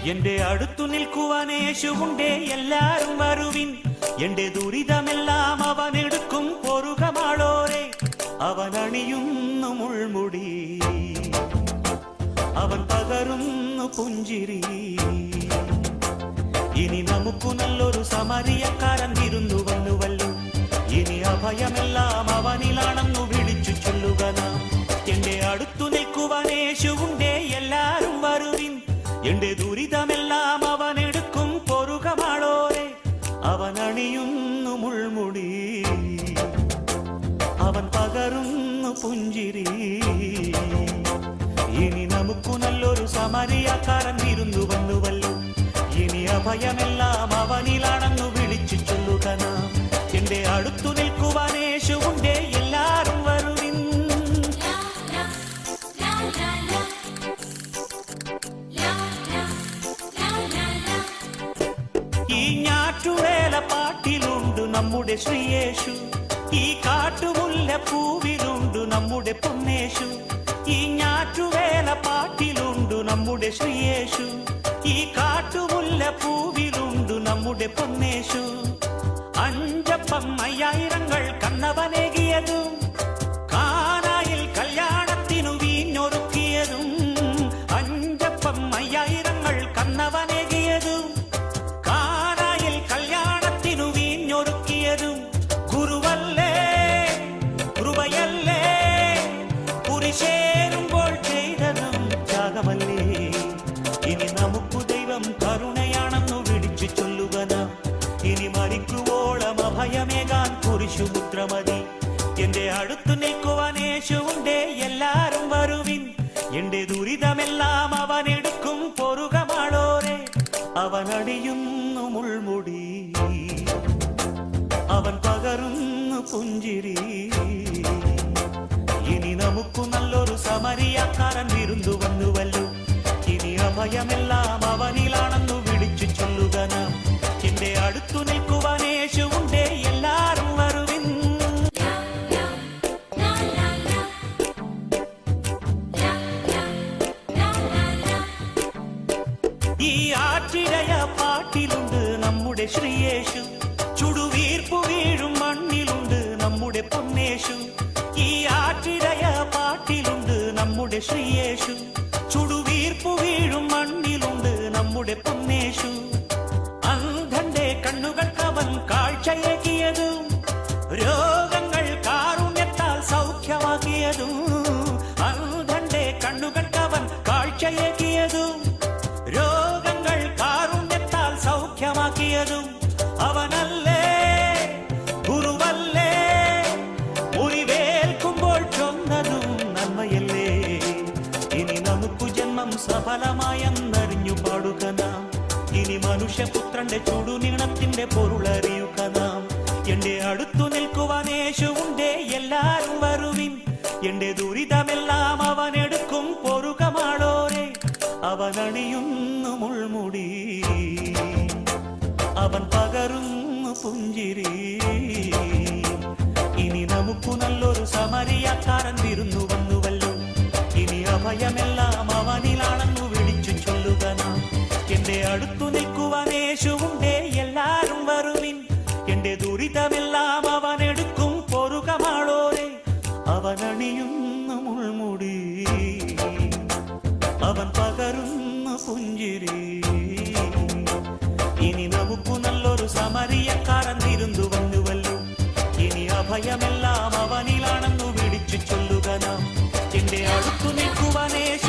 എന്റെ അടുത്തു നിൽക്കുവാൻ യേശുണ്ടേ എല്ലാരും വരുവിൻ എന്റെ ദുരിതമെല്ലാം അവൻ എടുക്കും പൊറുകമാളോരെ അവൻ അണിയുന്നു മുൾമുടി അവൻ പകരുന്നു പുഞ്ചിരി ഇനി നമുക്കു നല്ലൊരു സമരിയക്കാരൻ വിരുന്നു വന്നുവല്ലോ ഇനി അഭയമെല്ലാം അവനിലാണെന്നു വിളിച്ചു ചൊല്ലുക നാം എന്റെ അടുത്തു നിൽക്കുവാൻ യേശുണ്ടേ എല്ലാരും വരുവിൻ എന്റെ ദുരിതമെല്ലാം അവൻ എടുക്കും പൊറുകമാളോരെ അവൻ അണിയുന്നു മുൾമുടി അവൻ പകരുന്നു പുഞ്ചിരി ഇനി നമുക്കു നല്ലൊരു സമരിയാക്കാരൻ വിരുന്നു വന്നുവല്ലോ ഇനി അഭയമെല്ലാം അവനിലാണെന്നു വിളിച്ചു ചൊല്ലുക നാം എന്റെ അടുത്തു നിൽക്കുവാൻ യേശുണ്ടേ എല്ലാരും വരുവിൻ ഈ ഞാറ്റുവേല പാട്ടിലുണ്ട് നമ്മുടെ ശ്രീയേശു ഈ കാട്ടുമുല്ല പൂവിലുണ്ട് നമ്മുടെ പൊന്നേശു ഈ ഞാറ്റുവേല പാട്ടിലുണ്ട് നമ്മുടെ ശ്രീയേശു ഈ കാട്ടുമുല്ല പൂവിലുണ്ട് നമ്മുടെ പൊന്നേശു അഞ്ചപ്പം അയ്യായിരങ്ങൾ കന്നവനേകിയതും കാനായിൽ കല്യാണത്തിനു വീഞ്ഞൊരുക്കിയതും അഞ്ചപ്പം അയ്യായിരങ്ങൾ കന്നവനേകിയതും കാനായിൽ കല്യാണത്തിനു വീഞ്ഞൊരുക്കിയതും ഗുരുവല്ലേ കൃപയല്ലേ കുരിശേരുമ്പോൾ ചെയ്തതും ത്യാഗമല്ലേ ഇനി നമുക്കു ദൈവം കരുണയാണെന്നു വിളിച്ചു ചൊല്ലുക നാം ഇനി മരിക്കുവോളം അഭയമേകാൻ കുരിശുപുത്രമതി എന്റെ അടുത്തു നിൽക്കുവാൻ യേശുണ്ടേ എല്ലാരും വരുവിൻ എന്റെ ദുരിതമെല്ലാം അവൻ എടുക്കും പൊറുകമാളോരെ അവൻ അടിയുന്നു മുൾമുടി അവൻ പകരുന്നു പുഞ്ചിരി ഇനി നമുക്കു നല്ലൊരു സമരിയാക്കാരൻ വിരുന്നു വന്നുവല്ലോ ഇനി അഭയമെല്ലാം അവനിലാണെന്നു വിളിച്ചു ചൊല്ലുക നാം എന്റെ അടുത്തു നിൽക്കുവാൻ യേശുണ്ടേ എല്ലാരും വരുവിൻ ഈ ആറ്റിടയ പാട്ടിലുണ്ട് നമ്മുടെ ശ്രീയേശു ചുടുവീർപ്പു വീഴും മണ്ണിലുണ്ട് നമ്മുടെ പൊന്നേശു ഈ ആറ്റിടയ പാട്ടിലുണ്ട് നമ്മുടെ ശ്രീയേശു ചുടുവീർപ്പു വീഴും മണ്ണിലുണ്ട് നമ്മുടെ പൊന്നേശു അന്ധന്റെ കണ്ണുകൾക്കവൻ കാഴ്ചയേകിയതും രോഗങ്ങൾ കാരുണ്യത്താൽ സൗഖ്യമാക്കിയതും അന്ധന്റെ കണ്ണുകൾക്കവൻ കാഴ്ചയേകിയതും രോഗങ്ങൾ കാരുണ്യത്താൽ സൗഖ്യമാക്കിയതും അവനല്ലേ ഗുരുവല്ലേ മുറിവേൽക്കുമ്പോൾ ചൊന്നതും നന്മയല്ലേ ഇനി നമുക്കു ജന്മം സഫലമായെന്നറിഞ്ഞു പാടുക നാം ഇനി മനുഷ്യപുത്രന്റെ ചുടുനീണത്തിന്റെ പൊരുളറിയുക നാം എന്റെ അടുത്തു നിൽക്കുവാൻ യേശുണ്ടേ എല്ലാരും വരുവിൻ എന്റെ ദുരിതമെല്ലാം അവൻ എടുക്കും പൊറുകമാളോരെ അവൻ അണിയുന്നു മുൾമുടി അവൻ പകരുന്നു പുഞ്ചിരി ഇനി നമുക്കു നല്ലൊരു സമരിയാക്കാരൻ വിരുന്നു വന്നുവല്ലോ ഇനി അഭയമെല്ലാം അവനിലാണെന്നു വിളിച്ചു ചൊല്ലുക നാം എന്റെ അടുത്തു നിൽക്കുവാൻ യേശുണ്ടേ എല്ലാരും വരുവിൻ എന്റെ ദുരിതമെല്ലാം അവൻ എടുക്കും പൊറുകമാളോരെ അവൻ അണിയുന്നു മുൾമുടി അവൻ പകരുന്നു പുഞ്ചിരി ഇനി നമുക്കു നല്ലൊരു സമരിയക്കാരൻ തിരുന്നു വന്നുവല്ലോ ഇനി അഭയമെല്ലാം അവനിലാണെന്നു വിളിച്ചു ചൊല്ലുക നാം എന്റെ അടുത്തു നിൽക്കുവാൻ യേശു